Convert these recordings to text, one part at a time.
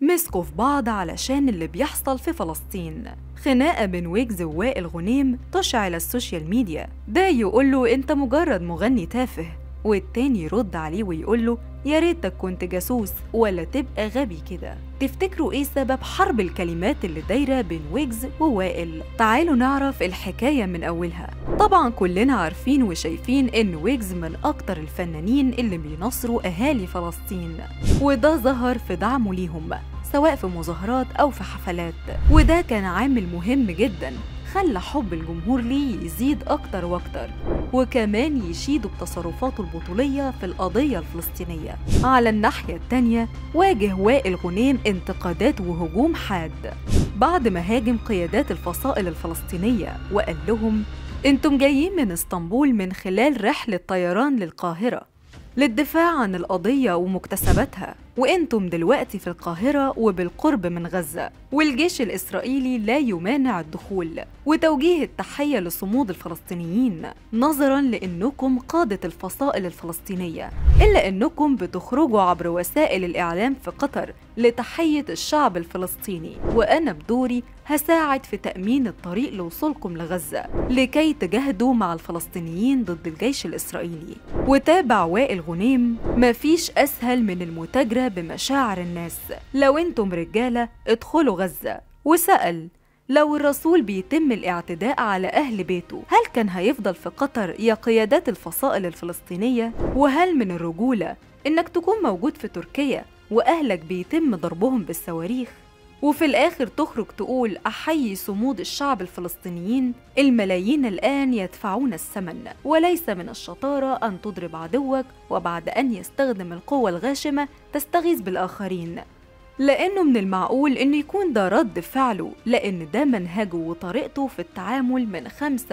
مسكوا في بعض علشان اللي بيحصل في فلسطين خناقة بين ويجز ووائل غنيم تشعل السوشيال ميديا ده يقوله انت مجرد مغني تافه والتاني يرد عليه ويقوله يا ريتك كنت جاسوس ولا تبقى غبي كده تفتكروا ايه سبب حرب الكلمات اللي دايرة بين ويجز ووائل تعالوا نعرف الحكاية من أولها طبعا كلنا عارفين وشايفين ان ويجز من أكتر الفنانين اللي بينصروا أهالي فلسطين وده ظهر في دعمه ليهم سواء في مظاهرات أو في حفلات وده كان عامل مهم جدا خلى حب الجمهور ليه يزيد أكتر وأكتر وكمان يشيدوا بتصرفاته البطولية في القضية الفلسطينية على الناحية التانية واجه وائل غنيم انتقادات وهجوم حاد بعد ما هاجم قيادات الفصائل الفلسطينية وقال لهم انتم جايين من اسطنبول من خلال رحلة طيران للقاهرة للدفاع عن القضية ومكتسباتها وانتم دلوقتي في القاهرة وبالقرب من غزة والجيش الإسرائيلي لا يمانع الدخول وتوجيه التحية لصمود الفلسطينيين نظرا لأنكم قادة الفصائل الفلسطينية إلا أنكم بتخرجوا عبر وسائل الإعلام في قطر لتحية الشعب الفلسطيني وأنا بدوري هساعد في تأمين الطريق لوصولكم لغزة لكي تجاهدوا مع الفلسطينيين ضد الجيش الإسرائيلي وتابع وائل غنيم مفيش أسهل من المتاجرة بمشاعر الناس لو انتم رجالة ادخلوا غزة وسأل لو الرسول بيتم الاعتداء على أهل بيته هل كان هيفضل في قطر يا قيادات الفصائل الفلسطينية؟ وهل من الرجولة إنك تكون موجود في تركيا وأهلك بيتم ضربهم بالصواريخ؟ وفي الآخر تخرج تقول أحيي صمود الشعب الفلسطينيين الملايين الآن يدفعون الثمن وليس من الشطارة أن تضرب عدوك وبعد أن يستخدم القوة الغاشمة تستغيث بالآخرين لأنه من المعقول إنه يكون ده رد فعله لأن ده منهجه وطريقته في التعامل من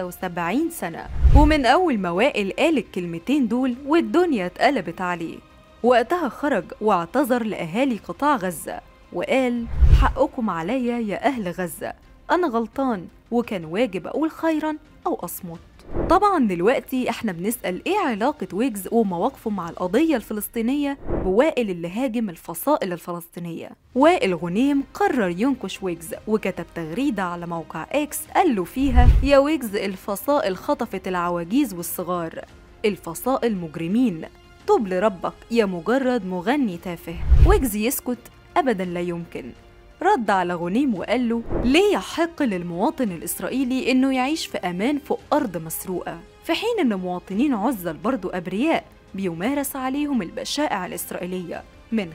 75 سنة ومن أول ما وائل قال الكلمتين دول والدنيا اتقلبت عليه وقتها خرج واعتذر لأهالي قطاع غزة وقال حقكم عليا يا أهل غزة أنا غلطان وكان واجب أقول خيرا أو أصمت طبعا دلوقتي احنا بنسأل ايه علاقة ويجز ومواقفه مع القضية الفلسطينية بوائل اللي هاجم الفصائل الفلسطينية وائل غنيم قرر ينكش ويجز وكتب تغريدة على موقع اكس قال له فيها يا ويجز الفصائل خطفت العواجيز والصغار الفصائل مجرمين طب لربك يا مجرد مغني تافه ويجز يسكت أبدا لا يمكن رد على غنيم وقال له ليه يحق للمواطن الإسرائيلي إنه يعيش في أمان فوق أرض مسروقة في حين إن مواطنين عزل برضو أبرياء بيمارس عليهم البشائع الإسرائيلية من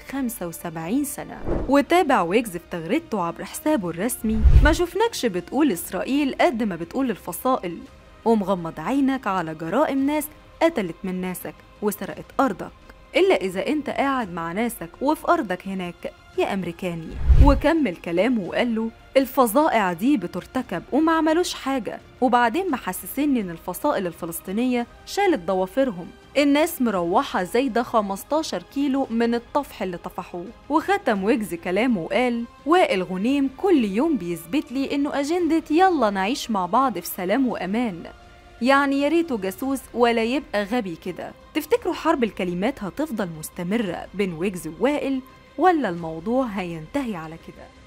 75 سنة وتابع ويجز في تغريدته عبر حسابه الرسمي ما شفناكش بتقول إسرائيل قد ما بتقول الفصائل ومغمض عينك على جرائم ناس قتلت من ناسك وسرقت أرضك إلا إذا أنت قاعد مع ناسك وفي أرضك هناك يا أمريكاني وكمل كلامه وقال له الفظائع دي بترتكب وما عملوش حاجة وبعدين محسسني إن الفصائل الفلسطينية شالت ضوافرهم الناس مروحة زايدة 15 كيلو من الطفح اللي طفحوه وختم ويجز كلامه وقال وائل غنيم كل يوم بيثبت لي إنه أجندة يلا نعيش مع بعض في سلام وأمان يعني يا ريته جاسوس ولا يبقى غبي كده تفتكروا حرب الكلمات هتفضل مستمرة بين ويجز ووائل ولا الموضوع هينتهي على كده